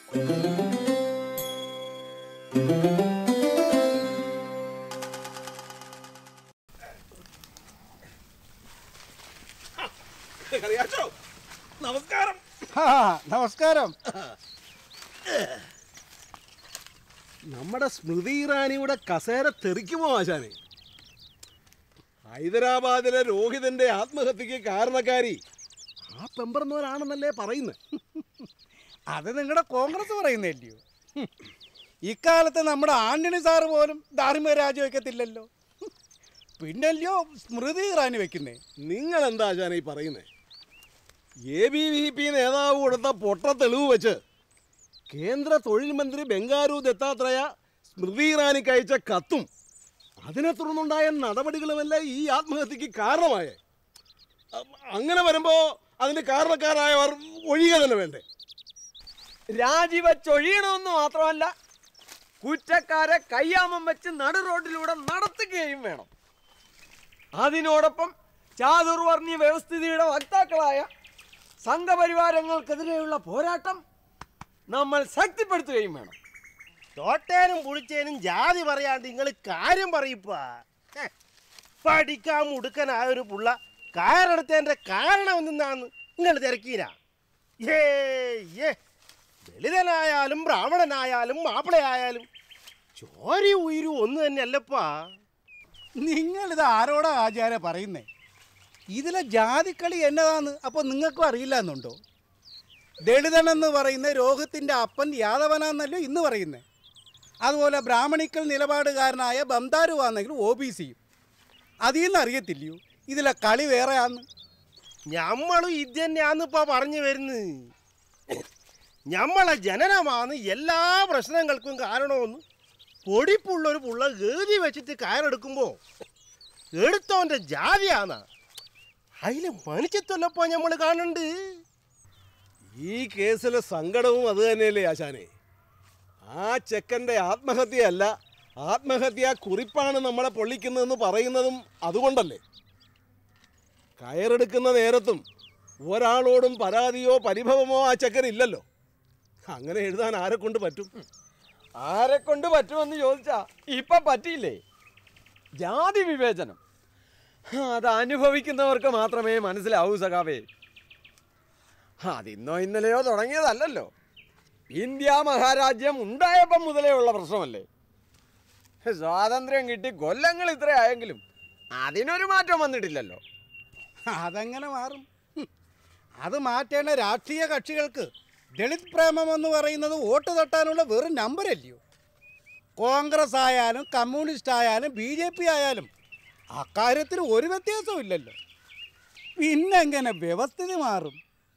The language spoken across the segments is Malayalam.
കറിയാച്ചോ നമസ്കാരം ഹാ, നമസ്കാരം നമ്മുടെ സ്മൃതി ഇറാനിയുടെ കസേര തെറിക്കുമോ ആശാനെ ഹൈദരാബാദിലെ രോഹിതന്റെ ആത്മഹത്യക്ക് കാരണക്കാരി ആ പെമ്പറന്നവരാണെന്നല്ലേ പറയുന്നത് അത് നിങ്ങളുടെ കോൺഗ്രസ് പറയുന്നില്ലയോ ഹും. ഇക്കാലത്ത് നമ്മുടെ ആന്റണി സാറ് പോലും ധാർമ്മിക രാജിവെക്കത്തില്ലല്ലോ ഹും. പിന്നല്ലയോ സ്മൃതി ഇറാനി വെക്കുന്നേ നിങ്ങൾ എന്താ ആശാനെ ഈ പറയുന്നത് എ ബി വി പി നേതാവ് കൊടുത്ത പൊട്ട തെളിവ് വെച്ച് കേന്ദ്ര തൊഴിൽ മന്ത്രി ബംഗാരു ദത്താത്രേയ സ്മൃതി ഇറാനിക്ക് അയച്ച കത്തും അതിനെ തുടർന്നുണ്ടായ നടപടികളുമല്ലേ ഈ ആത്മഹത്യക്ക് കാരണമായേ അ- അങ്ങനെ വരുമ്പോൾ അതിന് കാരണക്കാരായവർ ഒഴിയുക തന്നെ വേണ്ടേ രാജിവെച്ചൊഴിയണമെന്ന് മാത്രമല്ല കുറ്റക്കാരെ കയ്യാമം വെച്ച് നടു റോഡിലൂടെ നടത്തുകയും വേണം അതിനോടൊപ്പം ചാതുർവർണ്ണീയ വ്യവസ്ഥിതിയുടെ വക്താക്കളായ സംഘപരിവാരങ്ങൾക്കെതിരെയുള്ള പോരാട്ടം നമ്മൾ ശക്തിപ്പെടുത്തുകയും വേണം തോട്ടേനും പുളിച്ചേനും ജാതി പറയാണ്ട് നിങ്ങൾ കാര്യം പറയിപ്പാ ഹെ, പഠിക്കാൻ മുടുക്കനായ ഒരു പുള്ള കാറെടുത്തതിന്റെ കാരണം എന്തെന്നാന്ന് നിങ്ങൾ തിരക്കീന ഏ ഏ ദളിതനായാലും ബ്രാഹ്മണനായാലും മാപ്പിളയായാലും ചോരി ഉയരും ഒന്ന് തന്നെയല്ലപ്പാ നിങ്ങളിത് ആരോടാ ആചാര പറയുന്നേ ഇതിലെ ജാതിക്കളി എന്നതാന്ന് അപ്പോൾ നിങ്ങൾക്കും അറിയില്ല എന്നുണ്ടോ ദളിതനെന്ന് പറയുന്ന രോഹിത്തിൻ്റെ അപ്പൻ യാദവനാന്നല്ലോ ഇന്ന് പറയുന്നത് അതുപോലെ ബ്രാഹ്മണിക്കൽ നിലപാടുകാരനായ ബംദാരുവാന്നെങ്കിൽ ഒ ബി സിയും അതിൽ നിന്ന് അറിയത്തില്ലയോ ഇതിലെ കളി വേറെയാന്ന് ഞമ്മളും ഇത് തന്നെയാന്നിപ്പാ പറഞ്ഞു വരുന്നത് ഞമ്മളെ ജനനമാണ് എല്ലാ പ്രശ്നങ്ങൾക്കും കാരണമെന്ന് പൊടിപ്പുള്ളൊരു പുള്ള ഗതി വെച്ചിട്ട് കയറെടുക്കുമ്പോ എടുത്തോന്റെ ജാതിയാന്നാ അതിലെ മനുഷ്യത്വല്ലപ്പോ ഞമ്മള് കാണുന്നുണ്ട് ഈ കേസിലെ സങ്കടവും അത് തന്നെയല്ലേ ആശാനെ ആ ചെക്കൻ്റെ ആത്മഹത്യയല്ല ആത്മഹത്യ കുറിപ്പാണ് നമ്മളെ പൊള്ളിക്കുന്നതെന്ന് പറയുന്നതും അതുകൊണ്ടല്ലേ കയറെടുക്കുന്ന നേരത്തും ഒരാളോടും പരാതിയോ പരിഭവമോ ആ ചെക്കനില്ലല്ലോ അങ്ങനെ എഴുതാൻ ആരെ കൊണ്ട് പറ്റും ആരെ കൊണ്ട് പറ്റുമെന്ന് ചോദിച്ചാ ഇപ്പൊ പറ്റിയില്ലേ ജാതി വിവേചനം അത് അനുഭവിക്കുന്നവർക്ക് മാത്രമേ മനസ്സിലാവൂ സഖാവേ അതിന്നോ ഇന്നലെയോ തുടങ്ങിയതല്ലല്ലോ ഇന്ത്യ മഹാരാജ്യം ഉണ്ടായപ്പം മുതലേ ഉള്ള പ്രശ്നമല്ലേ സ്വാതന്ത്ര്യം കിട്ടി കൊല്ലങ്ങൾ ഇത്രയായെങ്കിലും അതിനൊരു മാറ്റം വന്നിട്ടില്ലല്ലോ അതെങ്ങനെ മാറും ഹും. അത് മാറ്റേണ്ട രാഷ്ട്രീയ കക്ഷികൾക്ക് ദളിത് പ്രേമം എന്ന് പറയുന്നത് വോട്ട് തട്ടാനുള്ള വെറും നമ്പരല്ലയോ കോൺഗ്രസ് ആയാലും കമ്മ്യൂണിസ്റ്റ് ആയാലും ബി ജെ പി ആയാലും അക്കാര്യത്തിൽ ഒരു വ്യത്യാസവും ഇല്ലല്ലോ പിന്നെങ്ങനെ വ്യവസ്ഥിതി മാറും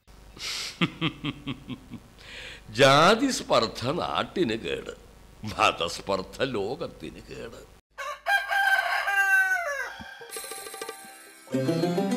ജാതി സ്പർദ്ധ നാട്ടിന് കേട് മതസ്പർദ്ധ ലോകത്തിന് കേട്